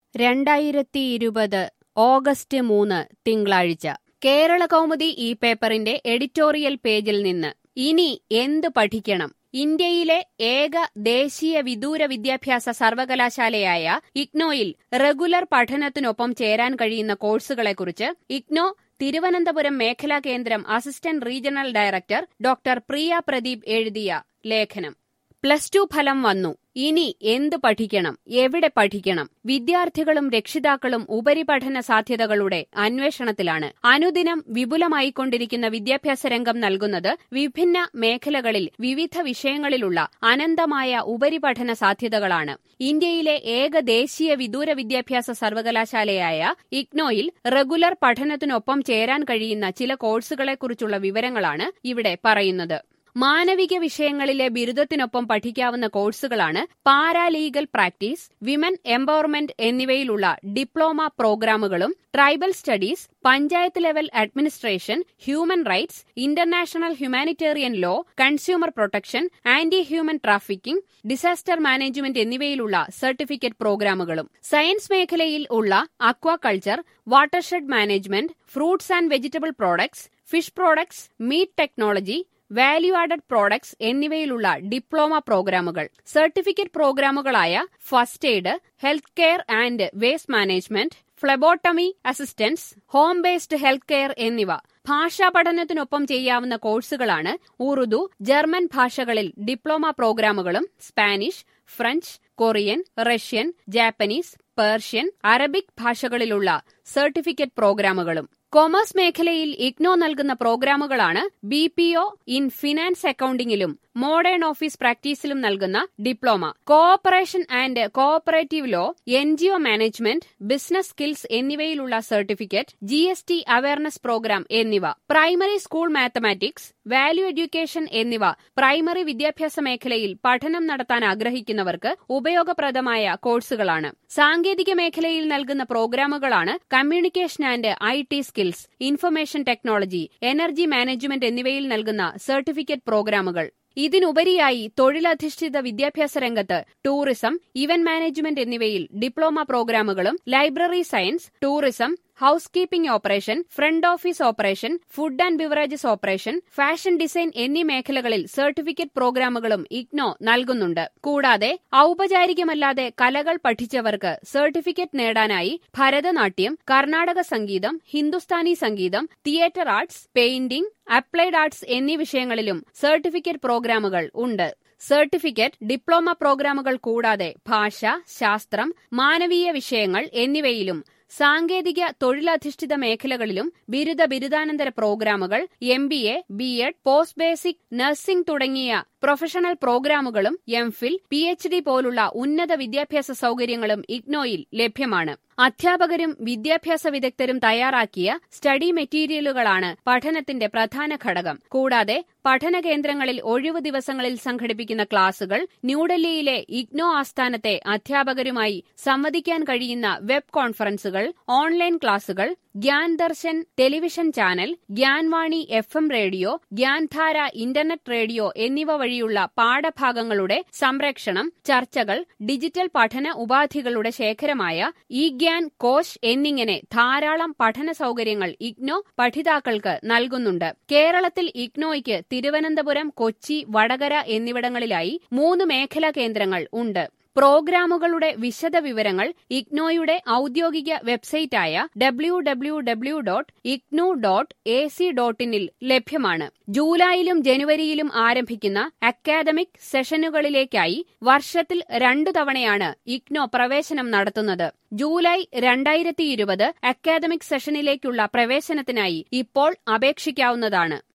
രണ്ടായിരത്തി ഇരുപത് ഓഗസ്റ്റ് മൂന്ന് തിങ്കളാഴ്ച കേരള കൗമുദി ഈ പേപ്പറിന്റെ എഡിറ്റോറിയൽ പേജിൽ നിന്ന് ഇനി എന്ത് പഠിക്കണം ഇന്ത്യയിലെ ഏക ദേശീയ വിദൂര വിദ്യാഭ്യാസ സർവകലാശാലയായ ഇഗ്നോയിൽ റെഗുലർ പഠനത്തിനൊപ്പം ചേരാൻ കഴിയുന്ന കോഴ്സുകളെക്കുറിച്ച് ഇഗ്നോ തിരുവനന്തപുരം മേഖലാ കേന്ദ്രം assistant regional director doctor Priya Pradeep എഴുതിയ ലേഖനം പ്ലസ് ടു ഫലം വന്നു ഇനി എന്ത് പഠിക്കണം എവിടെ പഠിക്കണം വിദ്യാർത്ഥികളും രക്ഷിതാക്കളും ഉപരിപഠന സാധ്യതകളുടെ അന്വേഷണത്തിലാണ് അനുദിനം വിപുലമായിക്കൊണ്ടിരിക്കുന്ന വിദ്യാഭ്യാസ രംഗം നൽകുന്നത് വിഭിന്ന മേഖലകളിൽ വിവിധ വിഷയങ്ങളിലുള്ള അനന്തമായ ഉപരിപഠന സാധ്യതകളാണ് ഇന്ത്യയിലെ ഏക ദേശീയ വിദൂര വിദ്യാഭ്യാസ സർവകലാശാലയായ ഇഗ്നോയിൽ റെഗുലർ പഠനത്തിനൊപ്പം ചേരാൻ കഴിയുന്ന ചില കോഴ്സുകളെക്കുറിച്ചുള്ള വിവരങ്ങളാണ് ഇവിടെ പറയുന്നത് മാനവിക വിഷയങ്ങളിലെ ബിരുദത്തിനൊപ്പം പഠിക്കാവുന്ന കോഴ്സുകളാണ് പാരാലീഗൽ പ്രാക്ടീസ് വിമൻ എംപവർമെന്റ് എന്നിവയിലുള്ള ഡിപ്ലോമ പ്രോഗ്രാമുകളും tribal studies panchayat level administration human rights international humanitarian law consumer protection anti human trafficking disaster management എന്നിവയിലുള്ള സർട്ടിഫിക്കറ്റ് പ്രോഗ്രാമുകളും സയൻസ് മേഖലയിൽ ഉള്ള aquaculture watershed management fruits and vegetable products fish products meat technology value added products എന്നിവയിലുള്ള diploma പ്രോഗ്രാമുകൾ certificate പ്രോഗ്രാമുകളായ first aid health care and waste management phlebotomy assistance home based health care എന്നിവ ഭാഷാ പഠനത്തിനൊപ്പം ചെയ്യാവുന്ന കോഴ്സുകളാണ് ഉറുദു ജർമ്മൻ ഭാഷകളിൽ ഡിപ്ലോമ പ്രോഗ്രാമുകളും Spanish French Korean Russian Japanese Persian Arabic ഭാഷകളിലുള്ള സർട്ടിഫിക്കറ്റ് പ്രോഗ്രാമുകളും കൊമേഴ്സ് മേഖലയിൽ ഇഗ്നോ നൽകുന്ന പ്രോഗ്രാമുകളാണ് B P O in finance അക്കൌണ്ടിംഗിലും മോഡേൺ ഓഫീസ് പ്രാക്ടീസിലും നൽകുന്ന diploma cooperation and cooperative law N G O management business skills എന്നിവയിലുള്ള certificate G S T awareness program എന്നിവ primary school mathematics value education എന്നിവ primary വിദ്യാഭ്യാസ മേഖലയിൽ പഠനം നടത്താൻ ആഗ്രഹിക്കുന്നവർക്ക് ഉപയോഗപ്രദമായ കോഴ്സുകളാണ് സാങ്കേതിക മേഖലയിൽ നൽകുന്ന പ്രോഗ്രാമുകളാണ് communication and I T skills information technology energy management എന്നിവയിൽ നൽകുന്ന സർട്ടിഫിക്കറ്റ് പ്രോഗ്രാമുകൾ ഇതിനുപരിയായി തൊഴിലധിഷ്ഠിത വിദ്യാഭ്യാസ രംഗത്ത് ടൂറിസം ഇവന്റ് മാനേജ്മെന്റ് എന്നിവയിൽ ഡിപ്ലോമ പ്രോഗ്രാമുകളും library science tourism housekeeping operation front office operation food and beverages operation fashion design എന്നീ മേഖലകളിൽ സർട്ടിഫിക്കറ്റ് പ്രോഗ്രാമുകളും ഇഗ്നോ നൽകുന്നുണ്ട് കൂടാതെ ഔപചാരികമല്ലാതെ കലകൾ പഠിച്ചവർക്ക് സർട്ടിഫിക്കറ്റ് നേടാനായി ഭരതനാട്യം കർണാടക സംഗീതം ഹിന്ദുസ്ഥാനി സംഗീതം theatre arts painting applied arts എന്നീ വിഷയങ്ങളിലും സർട്ടിഫിക്കറ്റ് പ്രോഗ്രാമുകൾ ഉണ്ട് സർട്ടിഫിക്കറ്റ് ഡിപ്ലോമ പ്രോഗ്രാമുകൾ കൂടാതെ ഭാഷ ശാസ്ത്രം മാനവീയ വിഷയങ്ങൾ എന്നിവയിലും സാങ്കേതിക തൊഴിലധിഷ്ഠിത മേഖലകളിലും ബിരുദ ബിരുദാനന്തര പ്രോഗ്രാമുകൾ M B A B Ed post basic nursing തുടങ്ങിയ പ്രൊഫഷണൽ പ്രോഗ്രാമുകളും M Phil P H D പോലുള്ള ഉന്നത വിദ്യാഭ്യാസ സൌകര്യങ്ങളും ഇഗ്നോയിൽ ലഭ്യമാണ് അധ്യാപകരും വിദ്യാഭ്യാസ വിദഗ്ധരും തയ്യാറാക്കിയ സ്റ്റഡി മെറ്റീരിയലുകളാണ് പഠനത്തിന്റെ പ്രധാന ഘടകം കൂടാതെ പഠന കേന്ദ്രങ്ങളിൽ ഒഴിവു ദിവസങ്ങളിൽ സംഘടിപ്പിക്കുന്ന ക്ലാസുകൾ ന്യൂഡൽഹിയിലെ ഇഗ്നോ ആസ്ഥാനത്തെ അധ്യാപകരുമായി സംവദിക്കാൻ കഴിയുന്ന വെബ് കോൺഫറൻസുകൾ ഓൺലൈൻ ക്ലാസുകൾ Gyan Darshan television channel Gyanvani F M radio Gyandhara internet radio എന്നിവ വഴിയുള്ള പാഠഭാഗങ്ങളുടെ സംരക്ഷണം ചർച്ചകൾ ഡിജിറ്റൽ പഠന ഉപാധികളുടെ ശേഖരമായ ഇ ഗ്യാൻ കോശ് എന്നിങ്ങനെ ധാരാളം പഠന സൌകര്യങ്ങൾ ഇഗ്നോ പഠിതാക്കൾക്ക് നൽകുന്നുണ്ട് കേരളത്തിൽ ഇഗ്നോയ്ക്ക് തിരുവനന്തപുരം കൊച്ചി വടകര എന്നിവിടങ്ങളിലായി മൂന്ന് മേഖലാ കേന്ദ്രങ്ങൾ ഉണ്ട് പ്രോഗ്രാമുകളുടെ വിശദ വിവരങ്ങൾ ഇഗ്നോയുടെ ഔദ്യോഗിക വെബ്സൈറ്റായ W W W dot IGNOU dot A C dot ഇനിൽ ലഭ്യമാണ് ജൂലൈയിലും ജനുവരിയിലും ആരംഭിക്കുന്ന അക്കാദമിക് സെഷനുകളിലേക്കായി വർഷത്തിൽ രണ്ടു തവണയാണ് ഇഗ്നോ പ്രവേശനം നടത്തുന്നത് ജൂലൈ രണ്ടായിരത്തി ഇരുപത് അക്കാദമിക് സെഷനിലേക്കുള്ള പ്രവേശനത്തിനായി ഇപ്പോൾ അപേക്ഷിക്കാവുന്നതാണ്